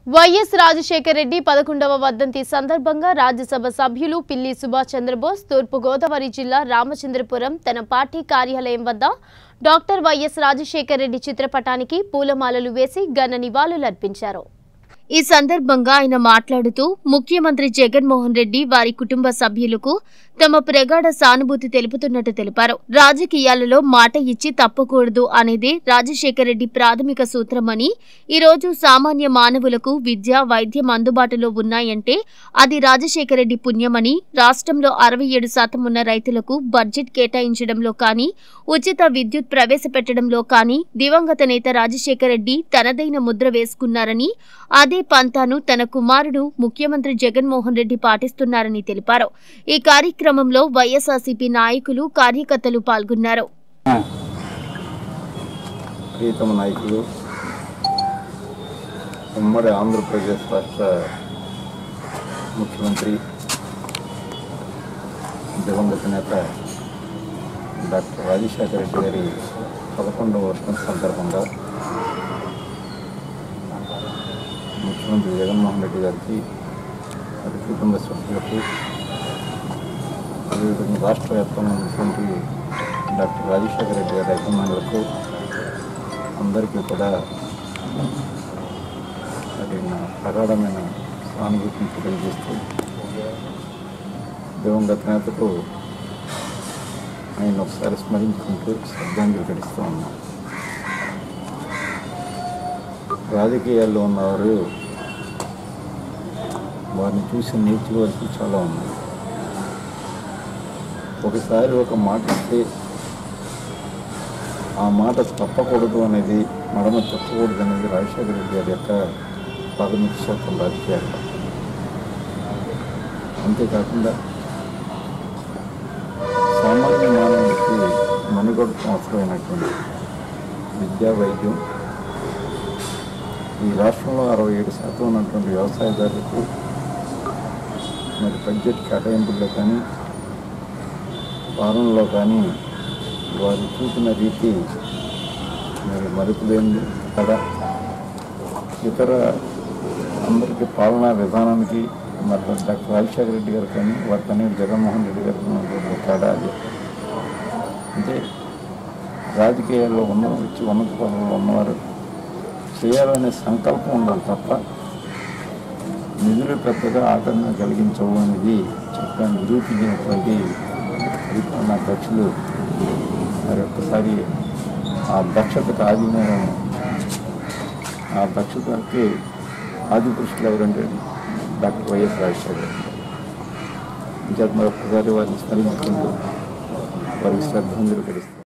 YS Rajasekhara Reddy పదకొండవ వర్ధంతి సందర్భంగా రాజ్యసభ సభ్యులు పిల్లి సుభాష్ చంద్రబోస్ తూర్పు గోదావరి జిల్లా రామచంద్రపురం తన పార్టీ కార్యాలయం వద్ద డాక్టర్ వైఎస్ రాజశేఖర రెడ్డి చిత్రపటానికి పూలమాలలు వేసి ఘన నివాళులర్పించారు ఈ సందర్భంగా ఆయన మాట్లాడుతూ ముఖ్యమంత్రి జగన్మోహన్ రెడ్డి వారి కుటుంబ సభ్యులకు తమ ప్రగాఢ సానుభూతి తెలుపుతున్నట్టు తెలిపారు రాజకీయాలలో మాట ఇచ్చి తప్పకూడదు అనేది రాజశేఖర రెడ్డి ప్రాథమిక సూత్రమని ఈ రోజు సామాన్య మానవులకు విద్య వైద్యం అందుబాటులో ఉన్నాయంటే అది రాజశేఖర రెడ్డి పుణ్యమని రాష్ట్రంలో అరవై ఏడు శాతం ఉన్న రైతులకు బడ్జెట్ కేటాయించడంలో కానీ ఉచిత విద్యుత్ ప్రవేశపెట్టడంలో కానీ దివంగత నేత రాజశేఖర రెడ్డి తనదైన ముద్ర వేసుకున్నారని అదే పంతాను తన కుమారుడు ముఖ్యమంత్రి జగన్మోహన్ రెడ్డి పాటిస్తున్నారని తెలిపారు ఈ కార్యక్రమంలో వైఎస్ఆర్సీపీ నాయకులు కార్యకర్తలు పాల్గొన్నారు ప్రీతమ నాయకులు ఉమ్మడి ఆంధ్రప్రదేశ్ రాష్ట్ర ముఖ్యమంత్రి దివంగత నేత డాక్టర్ రాజశేఖర రెడ్డి గారి పదకొండవ వర్షం సందర్భంగా ముఖ్యమంత్రి జగన్మోహన్ రెడ్డి గారికి వారి కుటుంబ సభ్యులకు అదేవిధంగా రాష్ట్ర వ్యాప్తంగా ఉన్నటువంటి డాక్టర్ రాజశేఖర రెడ్డి గారి అభిమానులకు అందరికీ కూడా అది నా ప్రగాఢమైన సానుభూతిని తెలియజేస్తూ దివంగత నేతకు ఆయన ఒకసారి స్మరించుకుంటూ శ్రద్ధాంజలి గడిస్తూ ఉన్నాం రాజకీయాల్లో ఉన్నవారు వారిని చూసి నేర్చుకోవాల్సి చాలా ఉంది ఒకసారి ఒక మాట ఇస్తే ఆ మాట తప్పకూడదు అనేది మడమ తప్పకూడదు అనేది రాజశేఖర రెడ్డి గారి యొక్క ప్రాథమిక శాతం రాజకీయాల్లో అంతేకాకుండా సామాన్య మానవుడికి మనుగడకు అవసరమైనటువంటి విద్యా వైద్యం ఈ రాష్ట్రంలో అరవై ఏడు శాతం ఉన్నటువంటి వ్యవసాయదారులకు మరి బడ్జెట్ కేటాయింపుల్లో కానీ పాలనలో కానీ వారు చూపిన రీతి మరి మరుపులేంది కదా ఇతర అందరికీ పాలనా విధానానికి మరి డాక్టర్ రాజశేఖర రెడ్డి గారు కానీ వారి తనయుడు జగన్మోహన్ రెడ్డి గారు ఉన్నటువంటి తేడా అది అంటే రాజకీయాల్లో ఉన్న వచ్చి ఉన్నత పదవుల్లో ఉన్నవారు చేయాలనే సంకల్పం ఉండాలి తప్ప నిధులు పెద్దగా ఆటంకం కలిగించవు అనేది చెప్పాను నిరూపించినటువంటి పరిపాలనా దక్షులు మరి ఒక్కసారి ఆ దక్షతకు ఆదిమూలం ఆ దక్షతకి ఆది పురుషులు ఎవరంటే డాక్టర్ వైఎస్ రాజశేఖర ఇంకా మరి ఒక్కసారి వారిని స్మరించుకుంటూ వారికి శ్రద్ధాంజలి గడిస్తారు